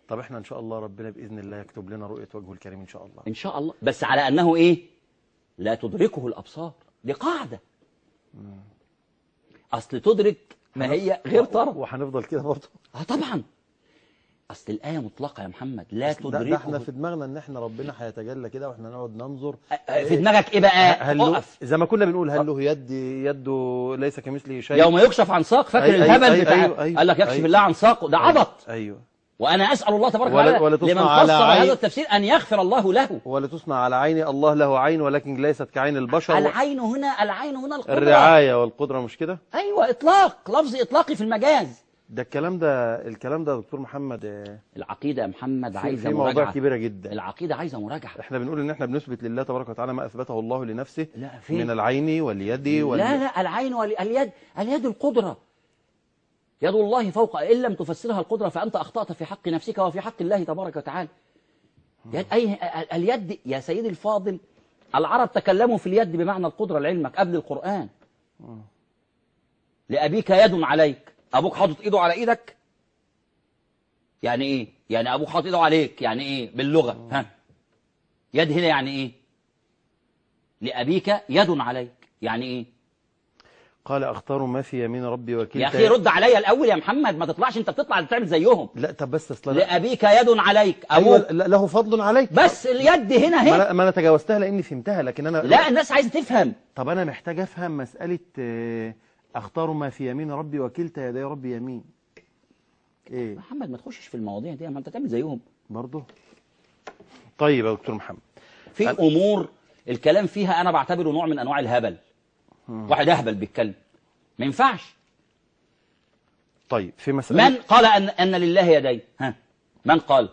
طب احنا ان شاء الله ربنا باذن الله يكتب لنا رؤيه وجهه الكريم ان شاء الله ان شاء الله بس على انه ايه لا تدركه الابصار دي قاعده اصل تدرك ما هي غير ترى وهنفضل كده برضه اه طبعا اصل الايه مطلقه يا محمد لا ده, ده احنا تدركه في دماغنا ان احنا ربنا هيتجلى كده واحنا نقعد ننظر في دماغك ايه بقى هل له اقف زي ما كنا بنقول هل له يد يده ليس كمثله شيء يوم يكشف عن ساق فاكر أي- أي- الهبل أي- بتاع أيوة، أيوة، قال لك يكشف أيوة. الله عن ساقه ده عبط ايوه وانا اسال الله تبارك ولا- وتعالى ولا تصنع لمن على فسر عين- هذا التفسير ان يغفر الله له ولا تصنع على عيني الله له عين ولكن ليست كعين البشر العين هنا العين هنا القدره الرعايه والقدره مش كده ايوه اطلاق لفظ اطلاقي في المجاز ده الكلام ده الكلام ده يا دكتور محمد آه، العقيده يا محمد في, عايزه في مواضيع مراجعه كبيره جدا العقيده عايزه مراجعه احنا بنقول ان احنا بنثبت لله تبارك وتعالى ما اثبته الله لنفسه لا فين من العين واليد وال... لا لا العين واليد اليد القدرة يد الله فوق إن لم تفسرها القدرة فأنت أخطأت في حق نفسك وفي حق الله تبارك وتعالى يد أي اليد يا سيدي الفاضل العرب تكلموا في اليد بمعنى القدرة لعلمك قبل القرآن لأبيك يد عليك أبوك حاطط إيده على إيدك يعني إيه يعني أبوك حاطط إيده عليك يعني إيه باللغة ها يد هنا يعني إيه لأبيك يد عليك يعني إيه قال اختار ما في يمين ربي وكلتا يا اخي رد عليا الاول يا محمد ما تطلعش انت بتطلع تعمل زيهم لا طب بس اصل أنا- لابيك يد عليك ايوه ابوك لا- له فضل عليك بس اليد هنا ما اهي انا ما انا تجاوزتها لاني فهمتها لكن انا لا الناس عايزه تفهم طب انا محتاج افهم مساله آه، اختار ما في يمين ربي وكلتا يدي ربي يمين ايه محمد ما تخشش في المواضيع دي ما انت تعمل زيهم برضه طيب يا دكتور محمد في امور الكلام فيها انا بعتبره نوع من انواع الهبل واحد اهبل بيتكلم ما ينفعش طيب في مساله من قال ان ان لله يدين ها من قال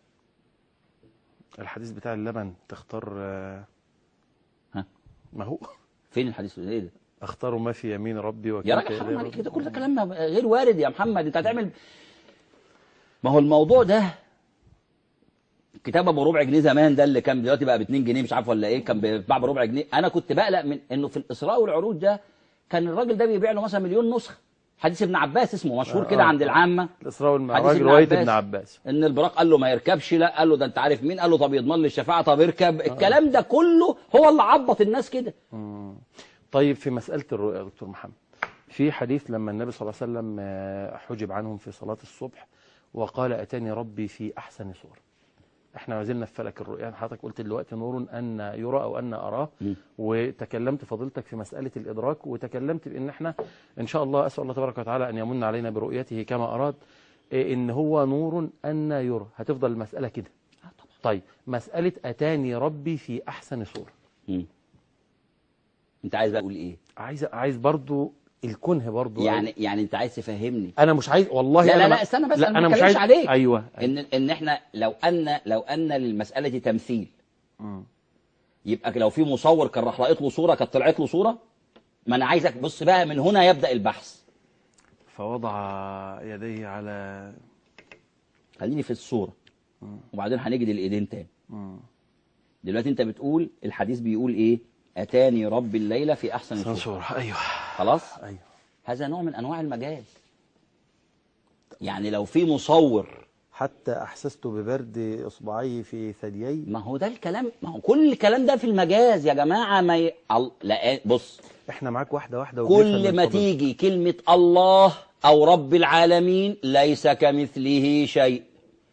الحديث بتاع اللبن تختار آه، ها ما هو فين الحديث ايه ده اختار ما في يمين ربي يا وكلتا راجل يدي حرام عليك ربي كده كل ده كلام غير وارد يا محمد انت هتعمل ما هو الموضوع ده كتاب ابو ربع جنيه زمان ده اللي كان دلوقتي بقى ب 2 جنيه مش عارف ولا ايه كان بيتباع بربع جنيه انا كنت بقلق من انه في الاسراء والعروج ده كان الراجل ده بيبيع له مثلا مليون نسخه حديث ابن عباس اسمه مشهور آه، كده آه. عند العامه الاسراء حديث والمعراج ابن روايه عباس. ابن عباس ان البراق قال له ما يركبش لا قال له ده انت عارف مين قال له طب يضمن لي الشفاعه طب اركب الكلام ده كله هو اللي عبط الناس كده طيب في مسألة الرؤيا يا دكتور محمد في حديث لما النبي صلى الله عليه وسلم آه، حجب عنهم في صلاة الصبح وقال أتاني ربي في أحسن صورة احنا ما زلنا في فلك الرؤيا حضرتك قلت دلوقتي نور أن يرى أو أن أراه مم. وتكلمت فضيلتك في مسألة الإدراك وتكلمت بأن احنا إن شاء الله أسأل الله تبارك وتعالى أن يمن علينا برؤيته كما أراد إيه، إن هو نور أن يرى هتفضل المسألة كده طيب مسألة أتاني ربي في أحسن صورة مم. انت عايز بقى تقول ايه عايز عايز برضو الكنه برضو يعني يعني انت عايز تفهمني انا مش عايز والله لا أنا لا ما- لا استنى بس لا انا انا ما مش بتكلمش عايز عليك ايوه ان ان احنا لو ان لو ان للمساله تمثيل مم. يبقى لو في مصور كان راح لاقط له صوره كانت طلعت له صوره ما انا عايزك بص بقى من هنا يبدا البحث فوضع يديه على خليني في الصوره وبعدين هنجد الايدين تاني مم. دلوقتي انت بتقول الحديث بيقول ايه اتاني رب الليله في احسن صوره صورة ايوه خلاص ايوه هذا نوع من انواع المجاز يعني لو في مصور حتى احسست ببرد اصبعي في ثديي ما هو ده الكلام ما هو كل الكلام ده في المجاز يا جماعه ما ي... ال- لا بص احنا معاك واحده واحده وبنفهم كل من ما فضلك. تيجي كلمة الله أو رب العالمين ليس كمثله شيء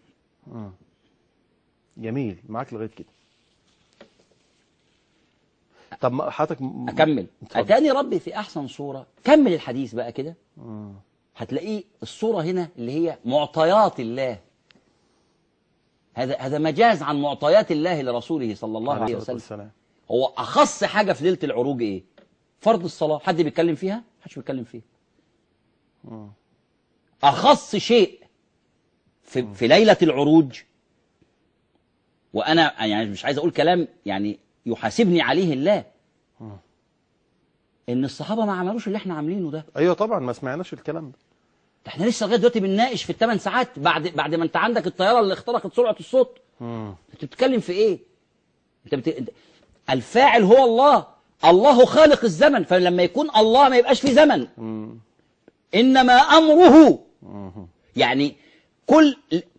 جميل معاك لغايه كده طب ما حضرتك م- أكمل اتفضل. أتاني ربي في أحسن صورة كمل الحديث بقى كده مم. هتلاقيه الصورة هنا اللي هي معطيات الله هذا هذا مجاز عن معطيات الله لرسوله صلى الله عليه الصلاة وسلم والسلام. هو أخص حاجة في ليلة العروج إيه؟ فرض الصلاة حد بيتكلم فيها؟ محدش بيتكلم فيها مم. أخص شيء في, في ليلة العروج وأنا يعني مش عايز أقول كلام يعني يحاسبني عليه الله إن الصحابة ما عملوش اللي إحنا عاملينه ده ايوه طبعا ما سمعناش الكلام ده ده إحنا لسه لغاية دلوقتي بنناقش في الثمان ساعات بعد بعد ما أنت عندك الطيارة اللي اخترقت سرعة الصوت مم. أنت بتتكلم في إيه؟ أنت بت... أنت... الفاعل هو الله الله خالق الزمن فلما يكون الله ما يبقاش في زمن مم. إنما أمره مم. يعني كل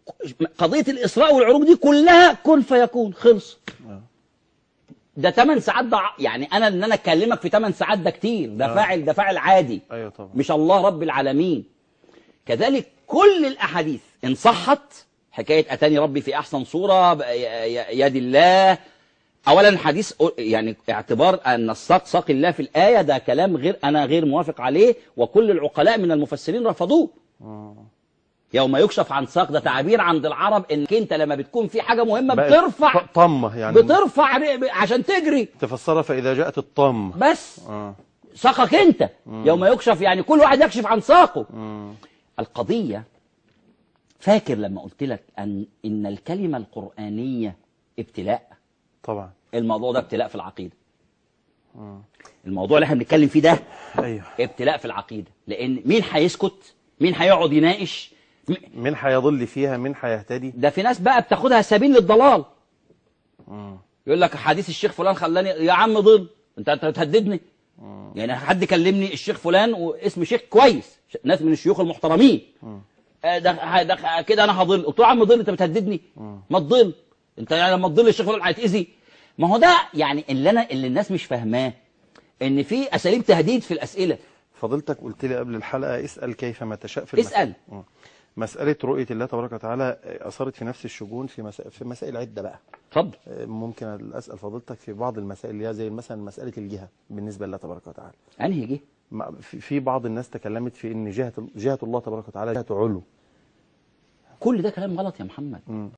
قضيه الاسراء والعروج دي كلها كن فيكون خلص آه. ده 8 ساعات ده ع- يعني انا ان انا اكلمك في 8 ساعات ده كتير ده آه. فاعل ده فاعل عادي ايوه طبعا مش الله رب العالمين كذلك كل الاحاديث ان صحت حكايه اتاني ربي في احسن صوره ب- ي- ي- يد الله اولا حديث يعني اعتبار ان الساق ساق الله في الايه ده كلام غير انا غير موافق عليه وكل العقلاء من المفسرين رفضوه آه. يوم يكشف عن ساق ده تعبير عند العرب انك انت لما بتكون في حاجه مهمه بقت بترفع ط- طمه يعني بترفع ر- عشان تجري تفسرها فاذا جاءت الطامه بس اه ساقك انت يوم يكشف يعني كل واحد يكشف عن ساقه مم. القضية فاكر لما قلت لك أن إن الكلمة القرآنية ابتلاء طبعا الموضوع ده ابتلاء في العقيدة مم. الموضوع اللي احنا بنتكلم فيه ده ايوه ابتلاء في العقيدة لأن مين هيسكت مين هيقعد يناقش م- مين هيضل فيها مين هيهتدي ده في ناس بقى بتاخدها سبيل للضلال مم. يقول لك حديث الشيخ فلان خلاني يا عم ضل انت انت بتهددني يعني حد كلمني الشيخ فلان واسم شيخ كويس ش- ناس من الشيوخ المحترمين آه، ده ده كده انا هضل قلت له يا عم ضل انت بتهددني ما تضل انت يعني لما تضل الشيخ فلان هيتاذي ما هو ده يعني اللي انا اللي الناس مش فاهماه ان في اساليب تهديد في الاسئله فضيلتك قلت لي قبل الحلقه اسال كيفما تشاء في اسأل. المسألة. مم. مساله رؤيه الله تبارك وتعالى اثرت في نفس الشجون في مسائل في مسائل عده بقى اتفضل ممكن اسال فضيلتك في بعض المسائل اللي هي زي مثلا مساله الجهه بالنسبه لله تبارك وتعالى انهي جه ما- في في بعض الناس تكلمت في ان جهه جهه الله تبارك وتعالى جهه علو كل ده كلام غلط يا محمد مم.